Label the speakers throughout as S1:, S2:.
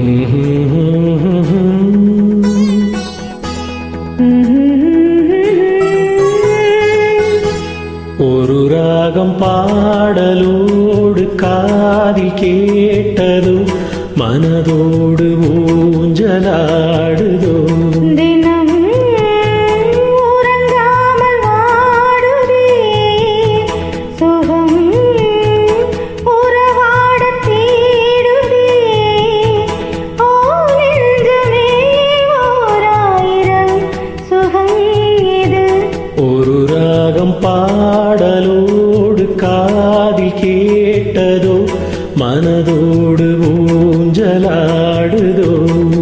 S1: ஒரு ராகம் பாடலோடு காதில் கேட்டதோ மனதோடு ஊஞ்சலாடுதோ
S2: தினம் உறங்காமல் வாடுதே சுகம் உறவாடத் தேடுதே ஓ நெஞ்சமே ஓராயிரம் சுகம் இது
S1: ஒரு ராகம் பாடலோடு காதில் கேட்டதோ மனதோடு ஊஞ்சலாடுதோ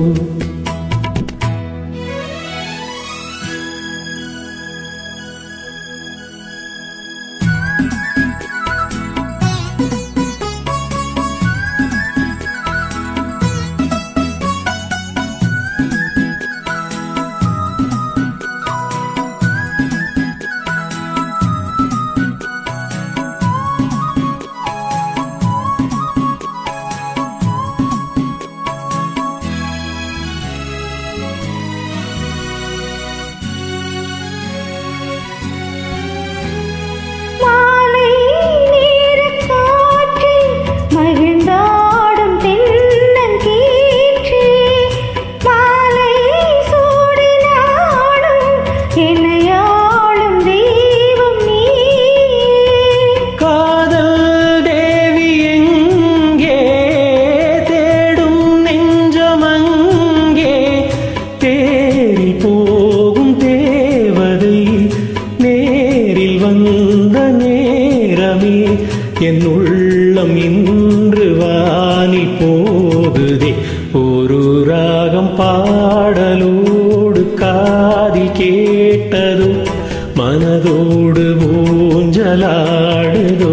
S2: மாலை நேரக் காற்றில் மகிழ்ந்தாடும் தென்னங்கீற்றே மாலை சூடினாடும் என்னையாளும் தெய்வம் நீயே
S1: காதல் தேவி எங்கே தேடும் நெஞ்சமங்கே தேறி போகும் தேவதை நேரில் வந்த நேரமே என் உள்ளம் இன்று வானில் போகுதே ஒரு ராகம் பாடலோடு காதில் கேட்டதோ மனதோடு ஊஞ்சலாடுதோ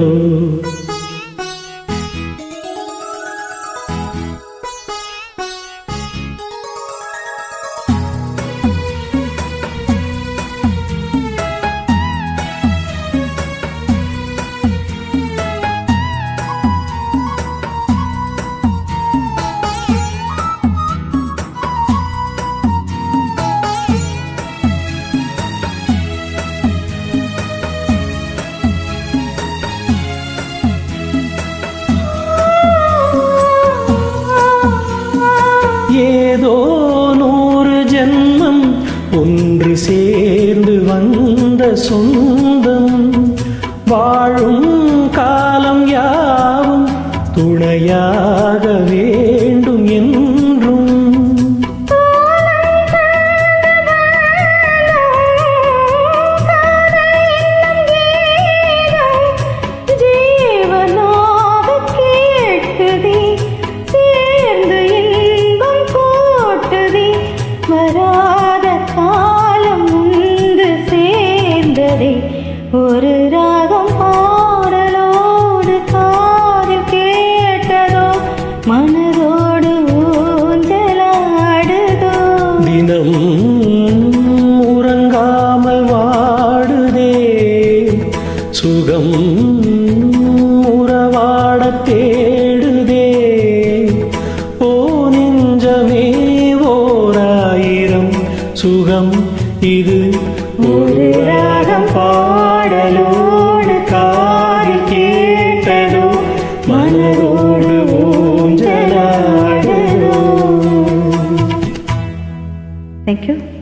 S1: ஏதோ நூறு ஜென்மம் ஒன்று சேர்ந்து வந்த சொந்தம் வாழும் காலம் யாவும் துணையாக வேண்டும் என்றும்
S2: ஜீவனாக கேட்குதே சேர்ந்து இன்பம் கூட்டுதே வராத காலம் உண்டு சேர்ந்ததே ஒரு ராகம் பாடலோடு காதில் கேட்டதோ மனதோடு ஊஞ்சலாடுதோ
S1: தினம் உறங்காமல் வாடுதே சுகம் உறவாடத் தேடுதே ஓ நெஞ்சமே ஓராயிரம் சுகம் இது ஒரு ராகம் பாடலோடு காதில் கேட்டதோ மனதோடு ஊஞ்சலாடுதோ
S2: Thank you.